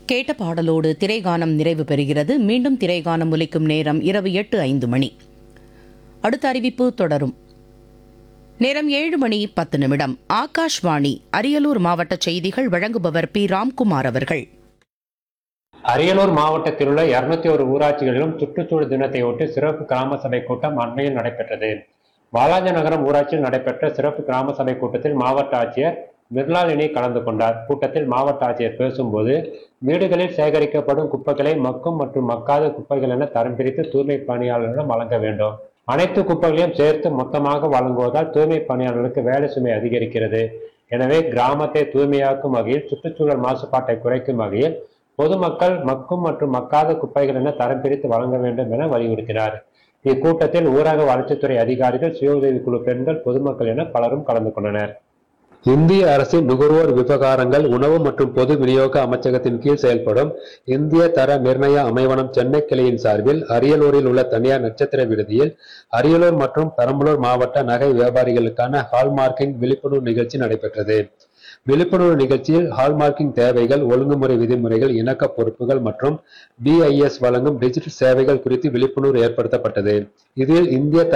கேட்ட பாடலோடு திரைகானம் நிறைவு பெறுகிறது மீண்டும் திரைகானம் ஒலிக்கும் நேரம் இரவு எட்டு ஐந்து மணி அடுத்த அறிவிப்பு தொடரும் நேரம் ஏழு மணி பத்து நிமிடம் ஆகாஷ்வாணி அரியலூர் மாவட்ட செய்திகள் வழங்குபவர் பி ராம்குமார் அவர்கள் அரியலூர் மாவட்டத்தில் உள்ள இருநூத்தி ஒரு ஊராட்சிகளிலும் சுற்றுச்சூழல் தினத்தையொட்டி சிறப்பு கிராம சபை கூட்டம் அண்மையில் நடைபெற்றது வாலாஜ நகரம் ஊராட்சியில் நடைபெற்ற சிறப்பு கிராம சபை கூட்டத்தில் மாவட்ட ஆட்சியர் மிர்லாலினி கலந்து கொண்டார் கூட்டத்தில் மாவட்ட ஆட்சியர் பேசும்போது வீடுகளில் சேகரிக்கப்படும் குப்பைகளை மக்கும் மற்றும் மக்காத குப்பைகள் என தரம் பிரித்து தூய்மை பணியாளர்களிடம் வழங்க வேண்டும் அனைத்து குப்பைகளையும் சேர்த்து மொத்தமாக வழங்குவதால் தூய்மை பணியாளர்களுக்கு வேலை சுமை அதிகரிக்கிறது எனவே கிராமத்தை தூய்மையாக்கும் வகையில் சுற்றுச்சூழல் மாசுபாட்டை குறைக்கும் வகையில் பொதுமக்கள் மக்கும் மற்றும் மக்காத குப்பைகள் என தரம் பிரித்து வழங்க வேண்டும் என வலியுறுத்தினார் இக்கூட்டத்தில் ஊரக வளர்ச்சித்துறை அதிகாரிகள் சுய உதவிக்குழு பெண்கள் பொதுமக்கள் என பலரும் கலந்து கொண்டனர் இந்திய அரசின் நுகர்வோர் விவகாரங்கள் உணவு மற்றும் பொது விநியோக அமைச்சகத்தின் கீழ் செயல்படும் இந்திய தர நிர்ணய அமைவனம் சென்னை கிளையின் சார்பில் அரியலூரில் உள்ள தனியார் நட்சத்திர விடுதியில் அரியலூர் மற்றும் பெரம்பலூர் மாவட்ட நகை வியாபாரிகளுக்கான ஹால்மார்க்கிங் விழிப்புணர்வு நிகழ்ச்சி நடைபெற்றது விழிப்புணர்வு நிகழ்ச்சியில் ஹால்மார்க்கிங் தேவைகள் ஒழுங்குமுறை விதிமுறைகள் இணக்க பொறுப்புகள் மற்றும் பிஐஎஸ் வழங்கும் டிஜிட்டல் சேவைகள் குறித்து விழிப்புணர்வு ஏற்படுத்தப்பட்டது இதில் இந்திய